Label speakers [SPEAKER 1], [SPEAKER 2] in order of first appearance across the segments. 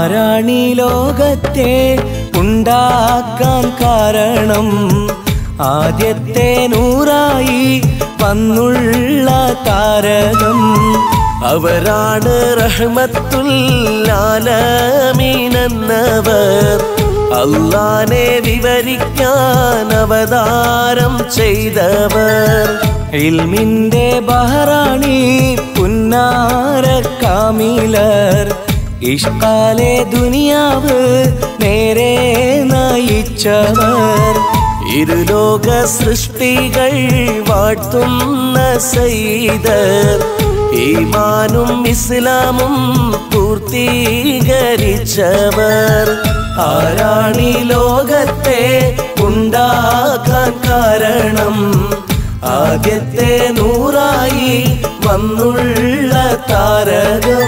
[SPEAKER 1] ആരാണി ലോകത്തെ ഉണ്ടാക്കാൻ കാരണം ആദ്യത്തെ നൂറായി വന്നുള്ള താരകം
[SPEAKER 2] അവരാണ് റഹ്മത്തുല്ലാലമീനെന്നവർ അള്ളാനെ വിവരിക്കാൻ അവതാരം ചെയ്തവർ
[SPEAKER 1] ഇൽമിന്റെ ബഹറാണി പുന്നാര കാമിലർ ഇഷ്കാലെ ദുനിയാവ് നേരെ നയിച്ചവർ
[SPEAKER 2] ഇരുലോക സൃഷ്ടികൾ വാഴ്ത്തുന്ന സൈദർ ഈമാനും ഇസ്ലാമും പൂർത്തീകരിച്ചവർ
[SPEAKER 1] ആരാണി ലോകത്തെ ഉണ്ടാക്കാൻ കാരണം ആദ്യത്തെ നൂറായി വന്നുള്ള താരകം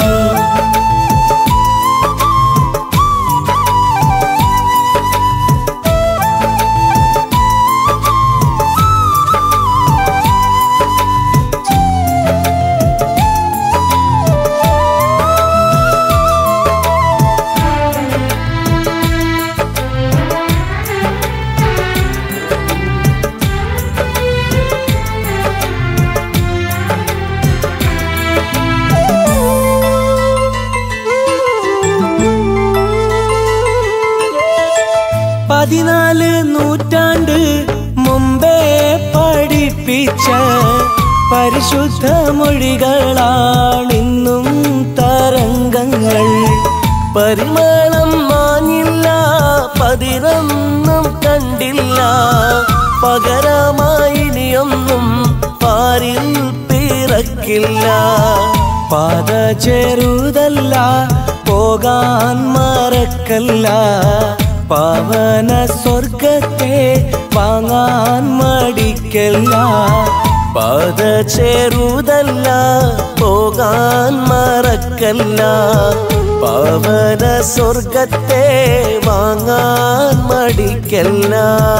[SPEAKER 1] പതിനാല് നൂറ്റാണ്ട് മുമ്പേ പഠിപ്പിച്ച പരിശുദ്ധ മൊഴികളാണിന്നും തരംഗങ്ങൾ
[SPEAKER 2] പരിമളം മാഞ്ഞില്ല പതിരൊന്നും കണ്ടില്ല പകരമായി ഇനിയൊന്നും പാരിൽ പിറക്കില്ല
[SPEAKER 1] പാത ചെറുതല്ല പോകാൻ മറക്കല്ല പാവന സ്വർഗത്തെ വാങ്ങാൻ മടിക്കല്ല
[SPEAKER 2] പാത ചേരുതല്ല പോകാൻ മറക്കല്ല പാവന സ്വർഗത്തെ വാങ്ങാൻ മടിക്കല്ല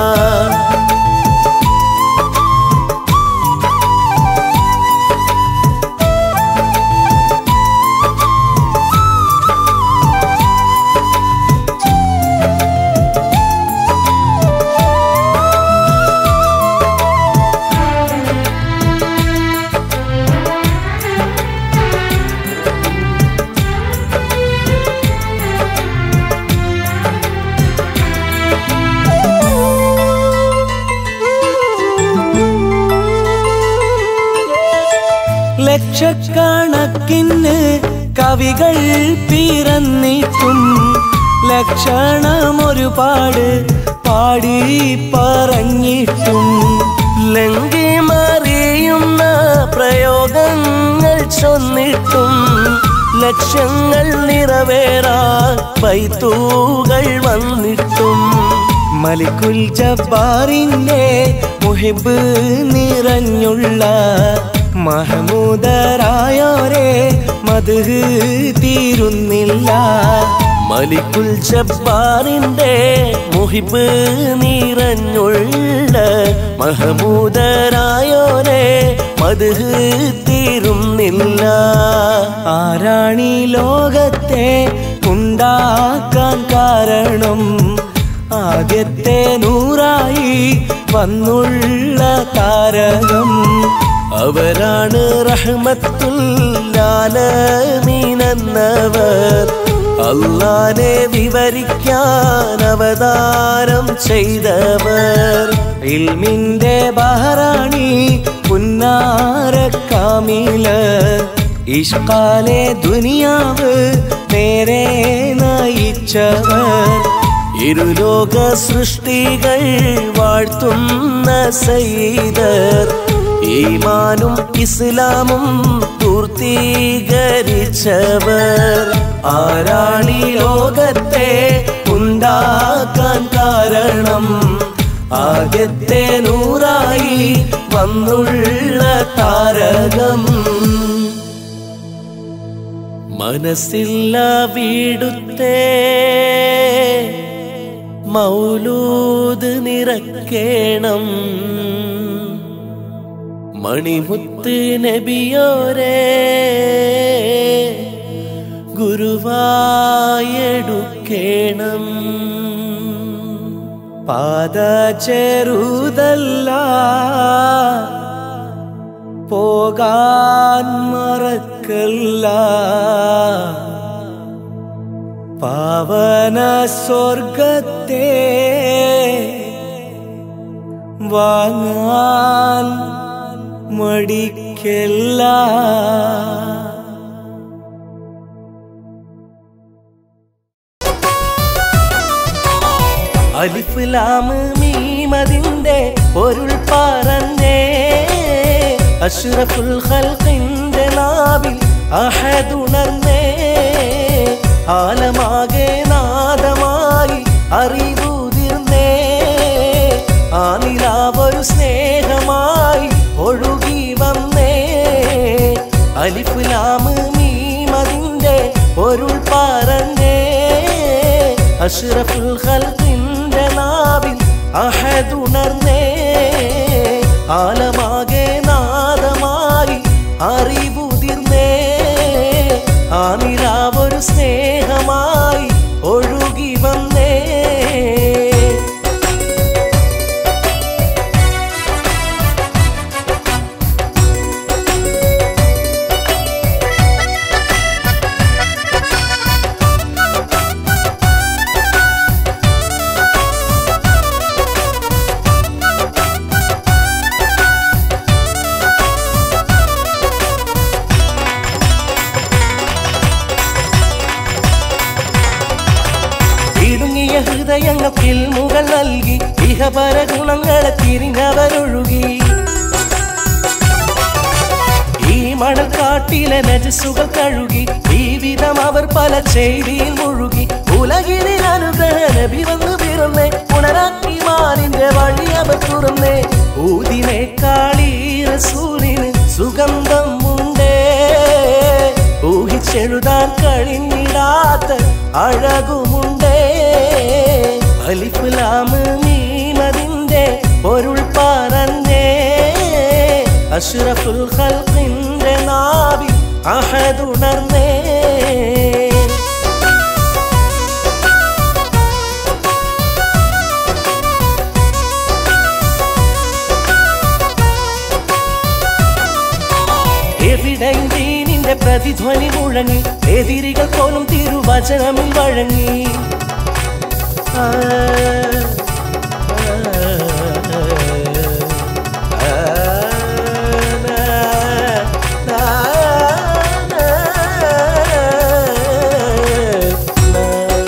[SPEAKER 1] ലക്ഷക്കണക്കിന് കവികൾ പിറന്നിട്ടും ലക്ഷണം ഒരുപാട് പാടി പറഞ്ഞിട്ടും
[SPEAKER 2] ലങ്കി മറിയുന്ന പ്രയോഗങ്ങൾ ചൊന്നിട്ടും ലക്ഷ്യങ്ങൾ നിറവേറാ പൈത്തൂകൾ വന്നിട്ടും
[SPEAKER 1] മലിക്കുൽ ജബ്ബാറിന്റെ മുഹിബ് നിറഞ്ഞുള്ള മഹമൂദരായോരെ മധു തീരുന്നില്ല
[SPEAKER 2] മലിക്കുൽ ജബ്ബാറിന്റെ മുഹിബ് നിറഞ്ഞുള്ള മഹമൂദരായോരെ മധു തീരുന്നില്ല
[SPEAKER 1] ആരാണി ലോകത്തെ ഉണ്ടാക്കാൻ കാരണം ആദ്യത്തെ നൂറായി വന്നുള്ള താരകം
[SPEAKER 2] അവരാണ് റഹ്മത്തുല്ലാലമീനെന്നവർ അള്ളാനെ വിവരിക്കാൻ അവതാരം ചെയ്തവർ
[SPEAKER 1] ഇൽമിന്റെ ബഹറാണി പുന്നാര കാമില ഇഷ്കാലെ ദുനിയാവ് നേരെ നയിച്ചവർ
[SPEAKER 2] ഇരുലോക സൃഷ്ടികൾ വാഴ്ത്തുന്ന സൈദർ ഈമാനും ഇസ്ലാമും പൂർത്തീകരിച്ചവർ
[SPEAKER 1] ആരാണി ലോകത്തെ ഉണ്ടാക്കാൻ കാരണം ആദ്യത്തെ നൂറായി വന്നുള്ള താരകം
[SPEAKER 2] മനസ്സില്ല വീടുത്തേ മൗലൂദ് നിറക്കേണം മണിമുത്ത് നബിയോരേ ഗുരുവായെടുക്കേണം പാത ചെറുതല്ല പോകാൻ മറക്കല്ല പാവന സ്വർഗത്തെ വാങ്ങാൻ മടിക്കല്ല അലിഫ് ലാമ് മീമതിന്റെ പൊരുൾ പറഞ്ഞേ അഷ്റഫുൽ ഖൽഖിന്റെ നാവിൽ അഹദുണർന്നേ ആലമാകെ നാദമായി അറിവുതിർന്നേ ആ നിലാവൊരു സ്നേഹമായി ഒഴുകി വന്നേ അലിഫ് ലാമ് മീമതിന്റെ പൊരുൾ പറഞ്ഞേ അഷ്റഫുൽ ഖൽഖിന്റെ നാവിൽ അഹദുണർന്നേ ആലമാകെ നാദമായി അറിവുതിർന്നേ ആ നിലാവൊരു സ്നേഹമായി ഒഴുകി വന്നേ ഇടുങ്ങിയ ഹൃദയങ്ങൾക്ക് ഇൽമുകൾ നൽകി ഇഹപര ഗുണങ്ങളെ തിരിഞ്ഞവരൊഴുകി ഈ മണൽക്കാട്ടിലെ നജസുകൾ കഴുകി ഈ വിധം അവർ പല ചെയ്തിയിൽ മുഴുകി ഉലകിലെ അനുഗ്രഹ നബി വന്ന് പിറന്നേ ഉണരാക്കി മാറിന്റെ വഴി അവർ തുറന്നേ ഊതിനെ കാളി റസൂലിന് സുഗന്ധം ഉണ്ടേ ഊഹിച്ചെഴുതാൻ കഴിഞ്ഞിടാത്ത അഴകുമുണ്ടേ അലിഫ് ലാമ് മീമതിന്റെ പൊരുൾ പറഞ്ഞേ അഷ്റഫുൽ ഖൽഖിന്റെ നാവിൽ അഹദുണർന്നേ എവിടെയും ദീനിന്റെ പ്രതിധ്വനി മുഴങ്ങി എതിരികൾ പോലും തിരുവചനമിൽ വഴങ്ങി ആ, ആ, ആ, നാ, നാ, നാ, നാ.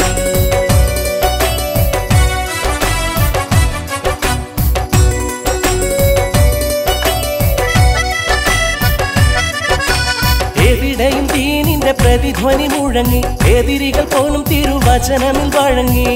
[SPEAKER 2] എവിടെയും ദീനിന്റെ പ്രതിധ്വനി മുഴങ്ങി എതിരികൾ പോലും തിരുവചനമിൽ വഴങ്ങി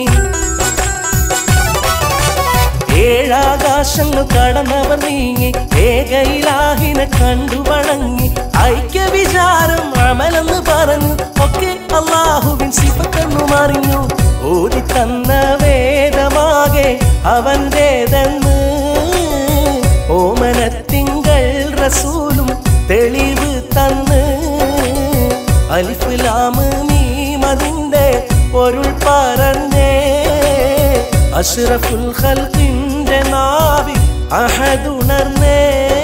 [SPEAKER 2] ഏഴാകാശങ്ങൾ കടന്നവർ നീങ്ങി ഏകയിലാഹിനെ കണ്ടു വണങ്ങി ഐക്യ വിചാരം അമലെന്ന് പറഞ്ഞു ഒക്കെ അള്ളാഹുവിൻ സിഫത്തെന്നു മറിഞ്ഞു ഓടി തന്ന വേദമാകെ അവന്റേതെന്ന് ഓമനത്തിങ്കൾ റസൂലും തെളിവ് തന്ന് അലിഫ് ലാമ് മീമതിന്റെ പൊരുൾ പറഞ്ഞേ അഷ്റഫുൽ ഖൽഖിന്റെ നാവി അഹദുണർന്നേ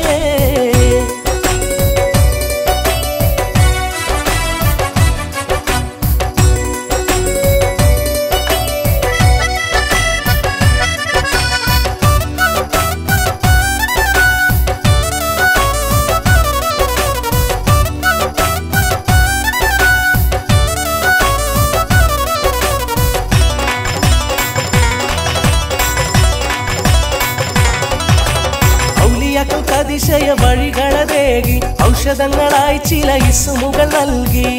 [SPEAKER 2] ഔലിയാക്കൾക്ക് അതിശയ വഴികളതേകി ഔഷധങ്ങളായി ചില ഇസുമുകൾ നൽകി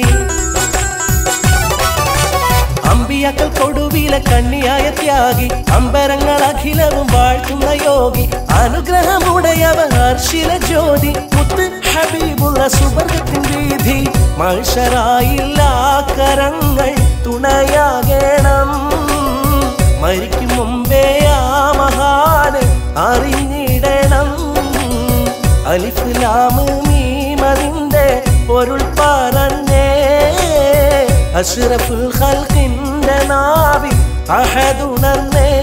[SPEAKER 2] അമ്പിയാക്കൾ കൊടുവിലെ കണ്ണിയായ ത്യാഗി അമ്പരങ്ങൾ അഖിലവും വാഴ്ത്തുന്ന യോഗി അനുഗ്രഹമുടയവർ ഹർഷില ജ്യോതി മുത്ത് ഹബീബുള്ള സുവർഗത്തിൻ വീതി മനുഷ്യരായില്ല കരങ്ങൾ തുണയാകണം മരിക്കും മുമ്പേ ആ മഹാന് അറിഞ്ഞിടണം അലിഫ് ലാമ് മീമതിന്റെ പൊരുൾ പറഞ്ഞേ അഷ്റഫുൽ ഖൽഖിന്റെ നാവിൽ അഹദുണർന്നേ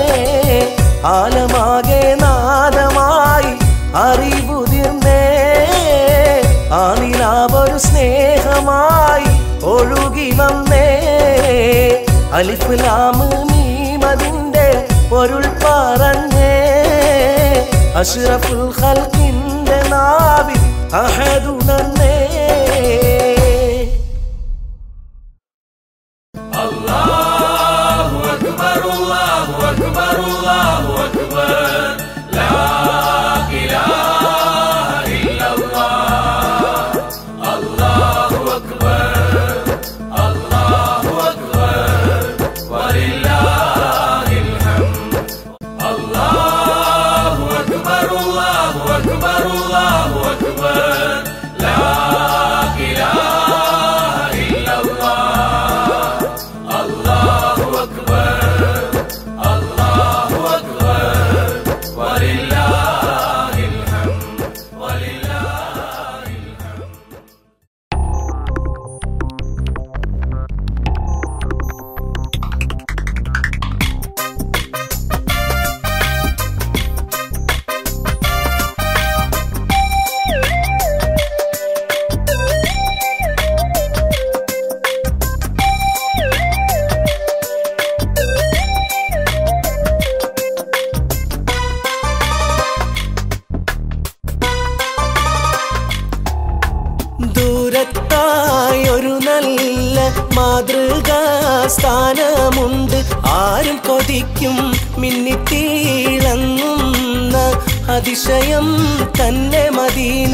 [SPEAKER 2] ആലമാകെ നാദമായി അറിവുതിർന്നേ ആ നിലാവൊരു സ്നേഹമായി ഒഴുകി വന്നേ അലിഫ്ലാമ് മീമതിന്റെ പൊരുൾ പറഞ്ഞേ അഷ്റഫുൽ ഖൽഖിന്റെ നാവിൽ അഹദുണർന്നേ ദൂരത്തായൊരു നല്ല മാതൃകാ സ്ഥാനമുണ്ട് ആരും കൊതിക്കും മിന്നിത്തീളങ്ങുന്ന അതിശയം തന്നെ മദീന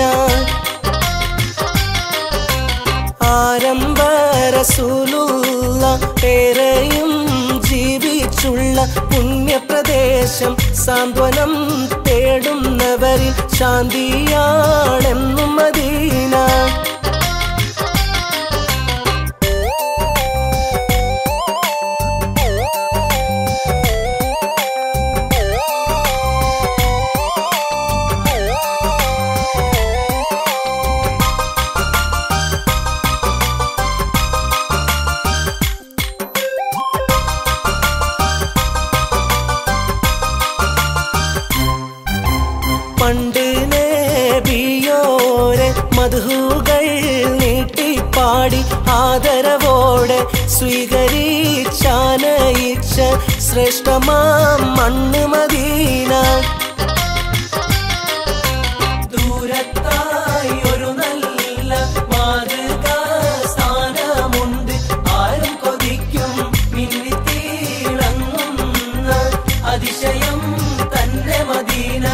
[SPEAKER 2] ആരംഭരസൂലുള്ള ഏറെയും ജീവിച്ചുള്ള പുണ്യപ്രദേശം സാന്ത്വനം തേടുന്നവരിൽ ശാന്തിയാണെന്നും മദീന പണ്ട് നേബിയോരെ മധുകൾ നീട്ടിപ്പാടി ആദരവോടെ സ്വീകരിച്ചാനയിച്ച ശ്രേഷ്ഠമാം മണ്ണ് മദീന ദൂരത്തായി ഒരു നല്ല മാതൃകാ സ്ഥാനമുണ്ട് ആരും കൊതിക്കും മിന്നിത്തീളങ്ങുന്ന അതിശയം തന്നെ മദീന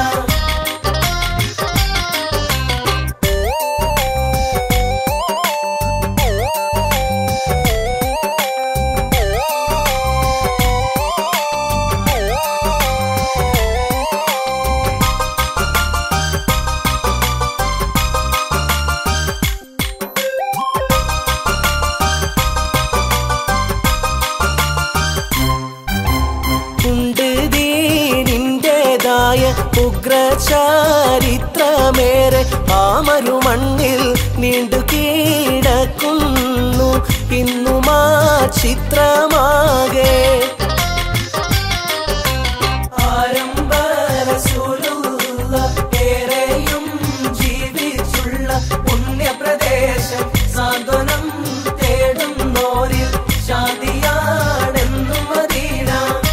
[SPEAKER 2] ഉണ്ട് ദീനിൻ്റെതായ ഉഗ്രചാരിത്രമേറെ ആമരുമണ്ണിൽ നീണ്ടു കീടക്കുന്നു ഇന്നുമാ ചിത്രമാകെ ആരംഭരസൂലുള്ള ഏറെയും ജീവിച്ചുള്ള പുണ്യപ്രദേശം സാന്ത്വനം തേടുന്നോരിൽ ശാന്തിയാണെന്നും മദീന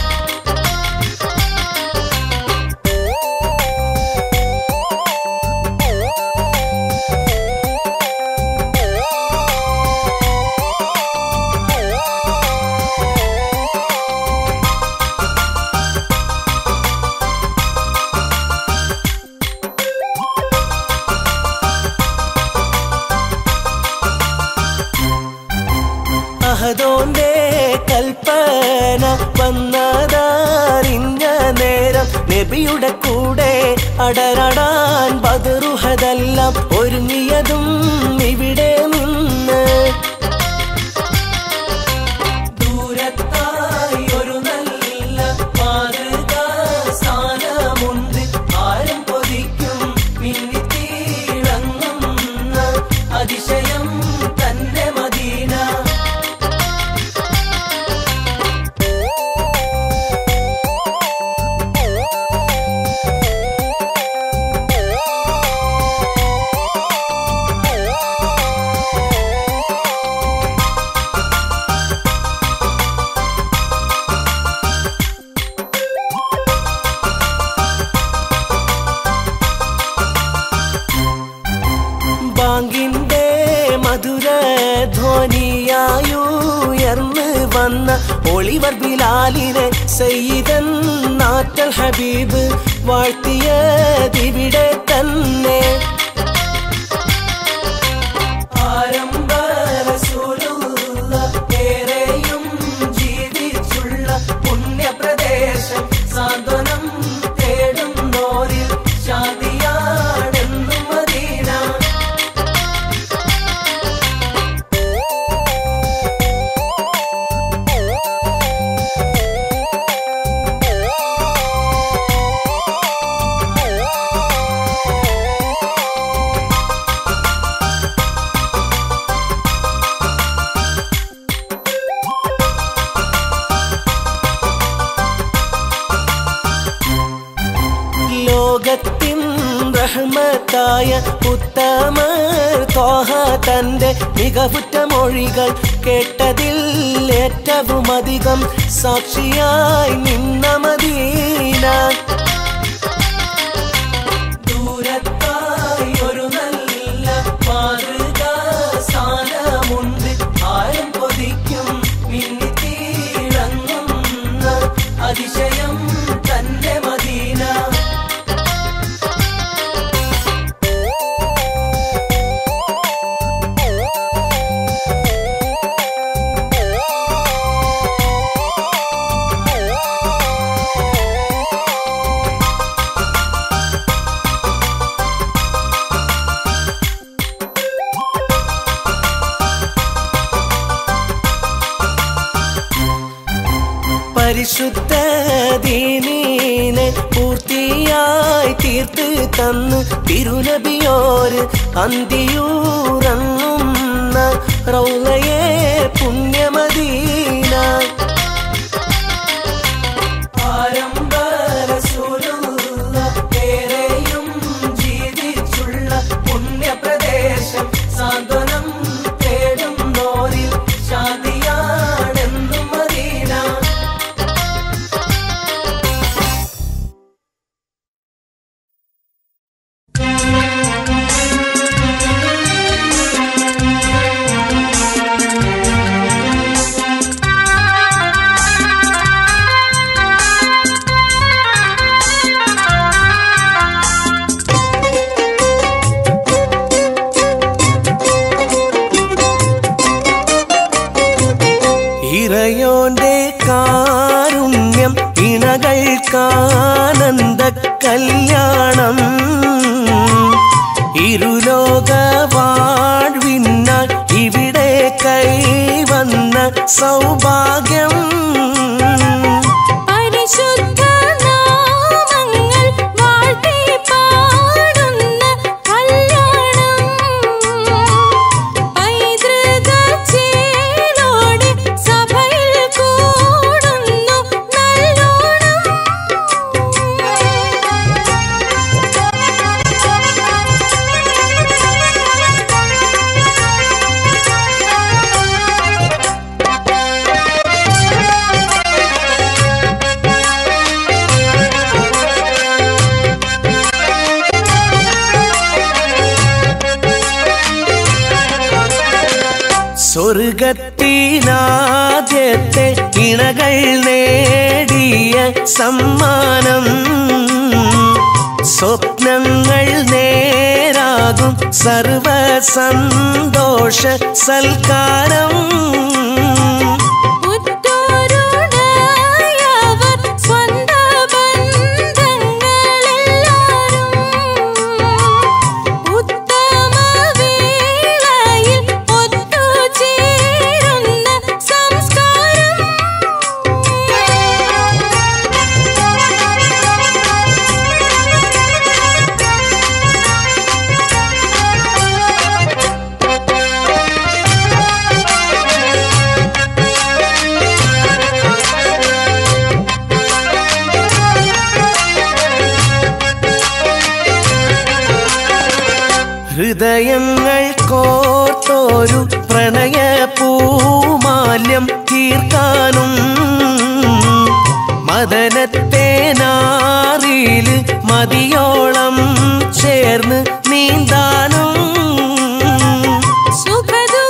[SPEAKER 2] അഹദോന്റെ കൽപ്പന വന്നതറിഞ്ഞ നേരം നബിയുടെ കൂടെ അടരടാൻ ബദറുഹതെല്ലാം ഒരുങ്ങിയതും ഇവിടെ നിന്ന് ദൂരത്തായി ഒരു നല്ല മാതൃകാ സ്ഥാനമുണ്ട് ആരും കൊതിക്കും മിന്നിത്തീളങ്ങുന്ന അതിശയം തന്നെ മദീന
[SPEAKER 1] മധുര ധ്വനിയായുയർന്ന് വന്ന ഒളിവർ ബിലാലിനെ സയ്യിദൻ നാറ്റൽ ഹബീബ് വാഴ്ത്തിയതിവിടെ തന്നെ
[SPEAKER 2] ആരംഭ റസൂലുള്ള ഏറെയും ജീവിച്ചുള്ള പുണ്യപ്രദേശം സാന്ത്വനം തേടുന്നോരിൽ ശാന്തിയാണെന്നും മദീന
[SPEAKER 1] ലോകത്തിൻ റഹ്മത്തായ ഉത്തമർ തോഹ തന്റെ മികവുറ്റ മൊഴികൾ കേട്ടതിൽ ഏറ്റവും അധികം സാക്ഷിയായി നിന്ന മദീന
[SPEAKER 2] ദൂരത്തായി ഒരു നല്ല മാതൃകാ സ്ഥാനമുണ്ട് ആരും കൊതിക്കും മിന്നിത്തിളങ്ങുന്ന അതിശയം തന്റെ മദീന
[SPEAKER 1] പരിശുദ്ധ ദീനീനെ പൂർത്തിയായി തീർത്ത് തന്ന് തിരുനബിയോര് അന്തിയൂറങ്ങുന്ന റൗലയെ പുണ്യമദീന
[SPEAKER 2] ആരംഭ റസൂലുള്ള ഏറെയും ജീവിച്ചുള്ള പുണ്യപ്രദേശം സാന്ത്വനം തേടുന്നോരിൽ ശാന്തിയാണെന്നും മദീന
[SPEAKER 1] ഇറയോന്റെ കാരുണ്യം ഇണകൾക്കാനന്ദ കല്യാണം ഇരുലോക വാഴ്വിന്നാൽ ഇവിടെ കൈവന്ന സൗഭാഗ്യം
[SPEAKER 3] പരിശുദ്ധ നാമങ്ങൾ വാഴ്ത്തി പാടുന്ന കല്യാണം പൈതൃക ചേലോടെ സഭയിൽ കൂടുന്നു നല്ലോണം
[SPEAKER 1] സ്വർഗത്തിനാദ്യത്തെ ഇണകൾ നേടിയ സമ്മാനം സ്വപ്നങ്ങൾ നേരാകും സർവ സന്തോഷ സൽക്കാരം
[SPEAKER 3] ഉറ്റോരുടയവർ സ്വന്ത ബന്ധങ്ങളെല്ലാരും ഉത്തമ വേളയിൽ ഒത്തുചേരുന്ന സംസ്കാരം
[SPEAKER 1] ഹൃദയങ്ങൾ കോർത്തോരു പ്രണയ പൂമാല്യം തീർക്കാനും മദനത്തെ നാറില് മതിയോളം ചേർന്ന് നീന്താനും
[SPEAKER 3] സുഖദുഃഖ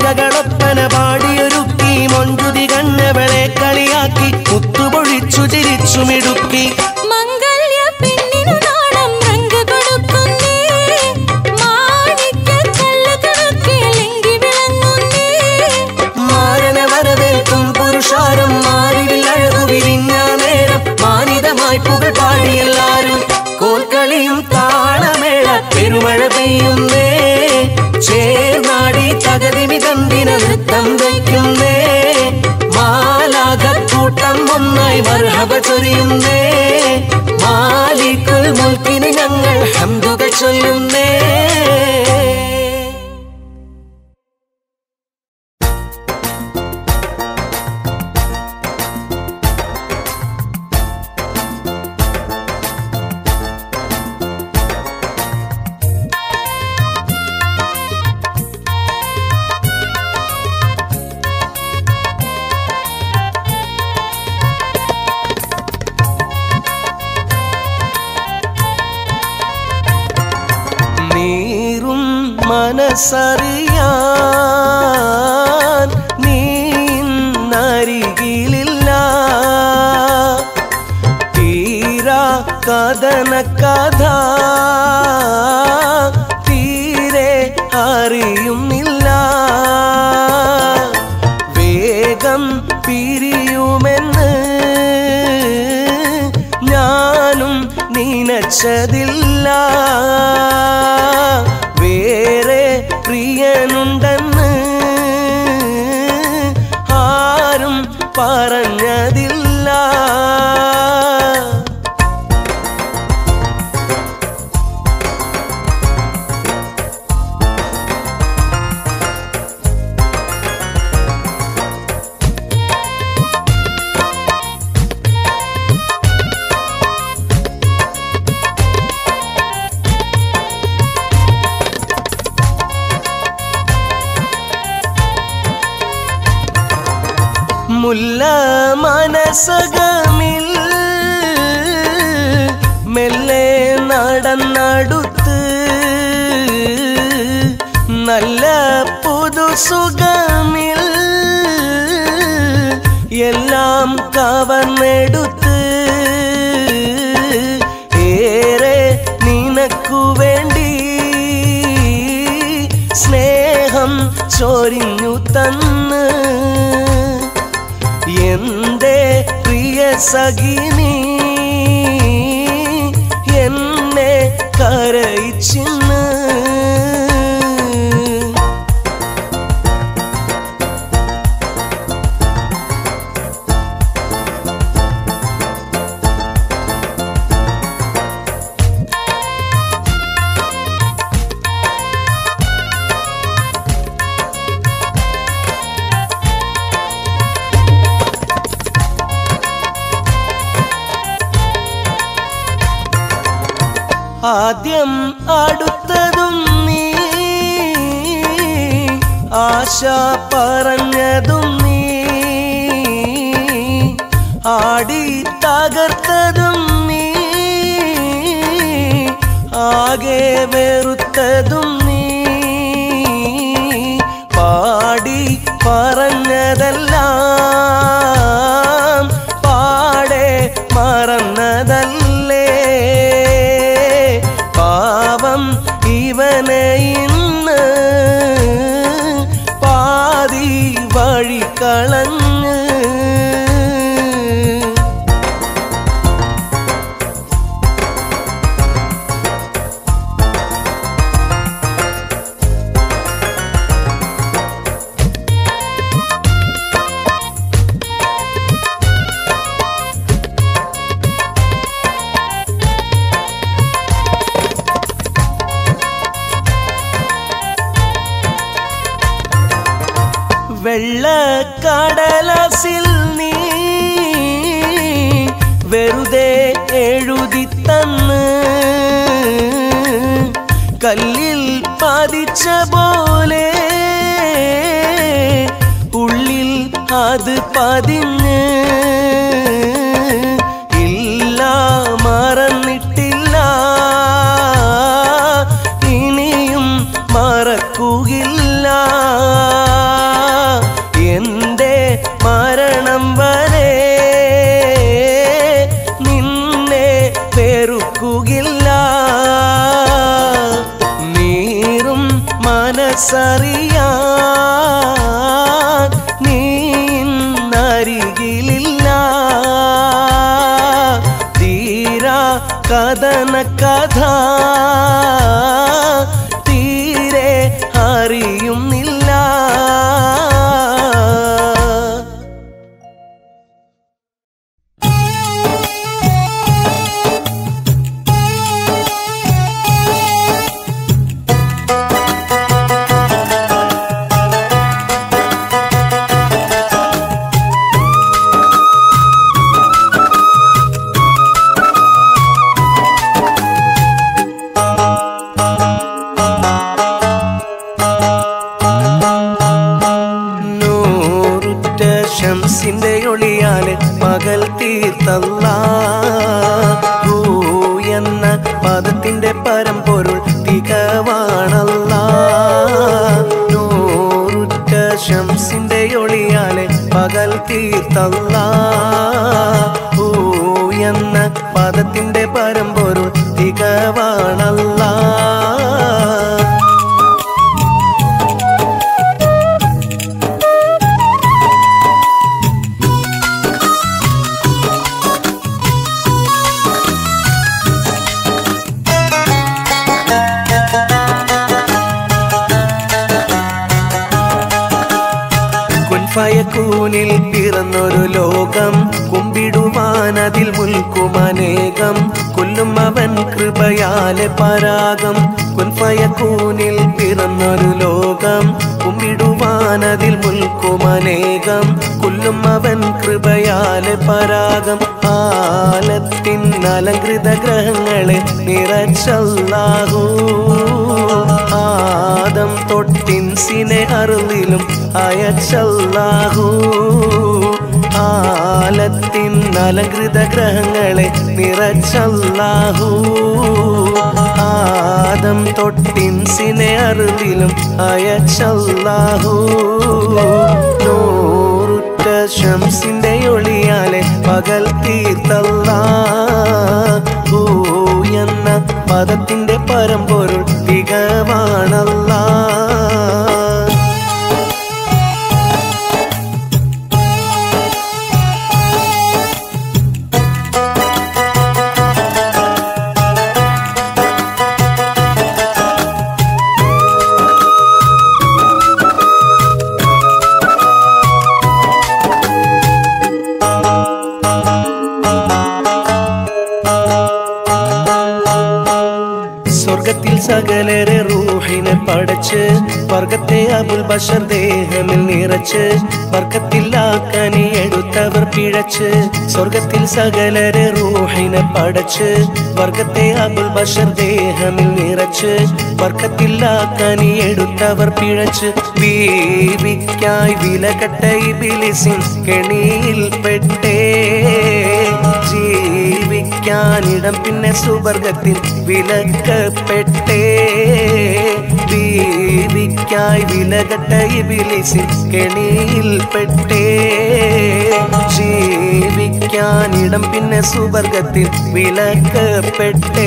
[SPEAKER 1] മങ്കകളൊപ്പന പാടിയൊരുക്കി മൊഞ്ചുതി കണ്ണവളെ കളിയാക്കി കുത്തുപൊഴിച്ചു ചിരിച്ചു മിടുക്കി
[SPEAKER 3] മംഗല്യ പെണ്ണിനു നാണം റങ്ക് കൊടുക്കുന്നേ മാണിക്യക്കല്ല് കണക്കിലെങ്കി വിളങ്ങുന്നേ
[SPEAKER 1] മാരന വരവേൽക്കും പുരുഷാരം മാറിവിൽ അഴകു വിരിഞ്ഞ നേരം മാനിതമായി പുകൾ പാടിയെല്ലാരും കോൽക്കളിയും താളമേള പെരുമഴ പെയ്യുന്നേ ചേർനാടി തകതി മിതന്തിന നൃത്തം വയ്ക്കുന്നേ മാലാകക്കൂട്ടം ഒന്നായി മർഹബ ചൊരിയുന്നേ മാലിക്കുൽ മുൽക്കിന് ഞങ്ങൾ ഹംദുകൾ ചൊല്ലുന്നേ നീറും മനസ്സറിയാൻ നീ നരികിലില്ല തീരാ കഥന കഥ തീരെ അറിയുന്നില്ല വേഗം പിരിയുമെന്ന് ഞാനും നനച്ചതില്ല വേറെ പ്രിയനുണ്ടെന്ന് ആരും പറഞ്ഞതില്ല മുല്ല മനസകമിൽ മെല്ലെ നടന്നടുത്ത് നല്ല പുതുസുഖമിൽ എല്ലാം കവർന്നെടുത്ത് ഏറെ നിനക്കു വേണ്ടി സ്നേഹം ചൊരിഞ്ഞു തന്ന് എന്റെ പ്രിയ സഖിനി എന്നെ കരയിച്ചിന്ന് ആദ്യം അടുത്തതും നീ ആശ പറഞ്ഞതും നീ ആടി തകർത്തതും നീ ആകെ വെറുത്തതും നീ പാടി പറഞ്ഞതെല്ലാം പാടെ മറന്നതല്ലേ പാവം ഇവനെ ഇന്ന് പാതി വഴി കളഞ്ഞ് വെള്ളക്കടലസിൽ നീ വെറുതെ എഴുതി തന്ന് കല്ലിൽ പതിച്ച പോലെ ഉള്ളിൽ അത് പതിഞ്ഞ് ഇല്ല മറന്നിട്ടില്ല ഇനിയും മറക്കുകില്ല കഥന കഥ തീരെ അറിയുന്നില്ല നൂറുറ്റ ശംസിന്റെ ഒളിയാല് പകൽ തീർത്തല്ല ഹൂ എന്ന പദത്തിന്റെ പരമ്പൊരുൾ തികവാണല്ല നൂറുറ്റ ശംസിന്റെ ഒളിയാല് പകൽ തീർത്തല്ല ഹൂ എന്ന പദത്തിന്റെ പരമ്പൊരുൾ തികവാണല്ല കുൻഫയക്കൂനിൽ പിറന്നൊരു ലോകം കുമ്പിടുവാൻ അതിൽ മുൽക്കുമനേകം കൊല്ലും അവൻ കൃപയാലെ പരാഗം കുൻഫയക്കൂനിൽ പിറന്നൊരു ലോകം കുമ്പിടുവാൻ അതിൽ മുൽക്കുമനേകം കൊല്ലും അവൻ കൃപയാലെ പരാഗം ആലത്തിൻ അലങ്കൃത ഗ്രഹങ്ങളെ നിറച്ചല്ലാഹൂ ആദം തൊട്ടിൻസിനെ അറുതിലും അയച്ചല്ലാഹൂ ആലത്തിൻ അലങ്കൃത ഗ്രഹങ്ങളെ നിറച്ചല്ലാഹൂ ആദം തൊട്ടിൻസിനെ അറുതിലും അയച്ചല്ലാഹൂ നൂറുറ്റ ശംസിന്റെ ഒളിയാലെ പകൽ തീർത്തല്ല ഹൂ എന്ന പദത്തിന്റെ പരമ്പൊരുൾ തികവാണല്ല സ്വർഗത്തിൽ സകലരെ റൂഹിനെ പടച്ച് വർഗത്തെ അബുൽ ബഷർ ദേഹമിൽ നിറച്ച് വർഗത്തിലാക്കനി എടുത്തവർ പിഴച്ച് സ്വർഗത്തിൽ സകലരെ റൂഹിനെ പടച്ച് വർഗത്തെ അബുൽ ബഷർ ദേഹമിൽ നിറച്ച് വർഗത്തിലാക്കനി എടുത്തവർ പിഴച്ച് ബീവിക്കായി വിലകട്ട ഇബിലിസിൻ കെണിയിൽപ്പെട്ടേ ജീവിക്കാനിടം പിന്നെ സുവർഗത്തിൽ വിലക്കപ്പെട്ടേ ബീവിക്കായി വിലകട്ട ഇബിലിസിൻ കെണിയിൽപ്പെട്ടേ ജീവിക്കാനിടം പിന്നെ സുവർഗത്തിൽ വിലക്കപ്പെട്ടേ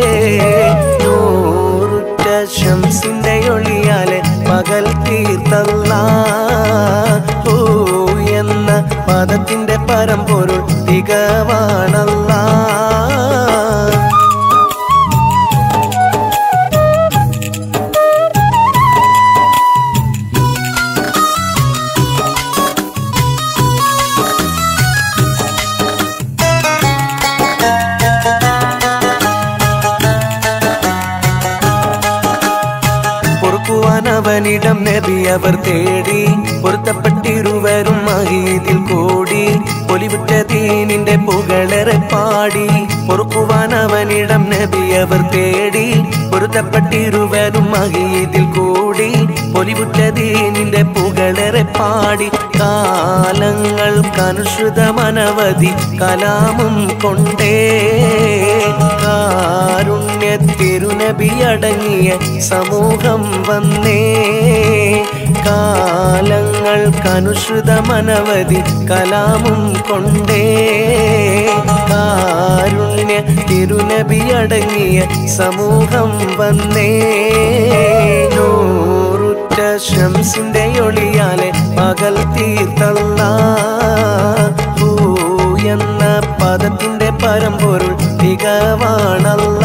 [SPEAKER 1] നൂറുറ്റ ശംസിന്റെ ഒളിയാലെ പകൽ തീർത്തല്ല ഓ എന്ന പദത്തിന്റെ പരമ്പൊരുൾ തികവാണല്ല പൊറുക്കുവാൻ അവനിടം നബി അവർ തേടി പൊരുത്തപ്പെട്ടിരുവരും മഹീതിൽ കൂടി പൊലിവിട്ട ദീനിന്റെ പുകളേറെ പാടി പൊറുക്കുവാൻ അവനിടം നബി അവർ തേടി പൊരുത്തപ്പെട്ടിരുവരും മഹീതിൽ കൂടി പൊലിവിട്ട ദീനിന്റെ പുകളേറെ പാടി കാലങ്ങൾക്കനുസൃതമനവധി കലാമും കൊണ്ടേ കാരുണ്യ തിരുനബി അടങ്ങിയ സമൂഹം വന്നേ കാലങ്ങൾക്കനുസൃതമനവധി കലാമും കൊണ്ടേ കാരുണ്യ തിരുനബി അടങ്ങിയ സമൂഹം വന്നേ നൂറുറ്റ ശംസിന്റെ ഒളിയാലെ പകൽ തീർത്തല്ല ഹൂ എന്ന പദത്തിന്റെ പരമ്പൊരുൾ തികവാണല്ല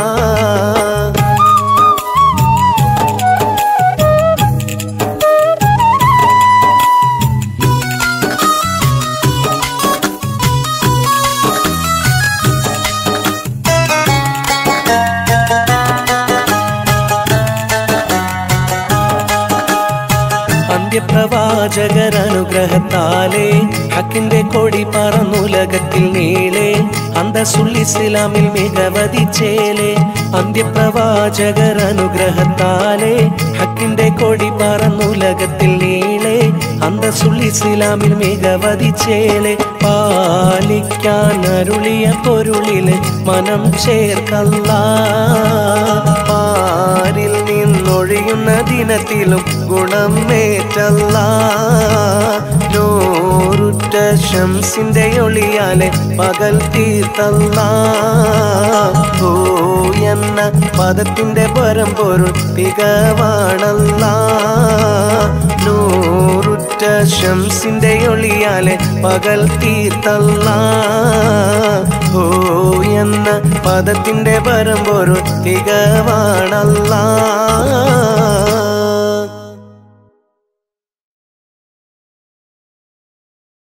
[SPEAKER 1] അന്ത്യപ്രവാചകർ അനുഗ്രഹത്താലേ ഹക്കിന്റെ കൊടി പറന്നുലകത്തിൽ നീളെ അന്തസുൽ ഇസ്ലാമിൽ മികവതിച്ചേലെ അന്ത്യപ്രവാചകർ അനുഗ്രഹത്താലേ ഹക്കിന്റെ കൊടി പറന്നുലകത്തിൽ നീളെ അന്തസുൽ ഇസ്ലാമിൽ മികവതിച്ചേലെ പാലിക്കാൻ അരുളിയ പൊരുളില് മനം ചേർക്കല്ല പാരിൽ നിന്നൊഴിയുന്ന ദിനത്തിലും ഗുണം നേറ്റല്ല നൂറുറ്റ ശംസിന്റെ ഒളിയാലെ പകൽ തീർത്തല്ല ഓ എന്ന പദത്തിന്റെ പരം പൊരുൾ തികവാണല്ല നൂറുറ്റ ശംസിന്റെ ഒളിയാലെ പകൽ തീർത്തല്ല ഓ എന്ന പദത്തിന്റെ പരം പൊരുൾ തികവാണല്ല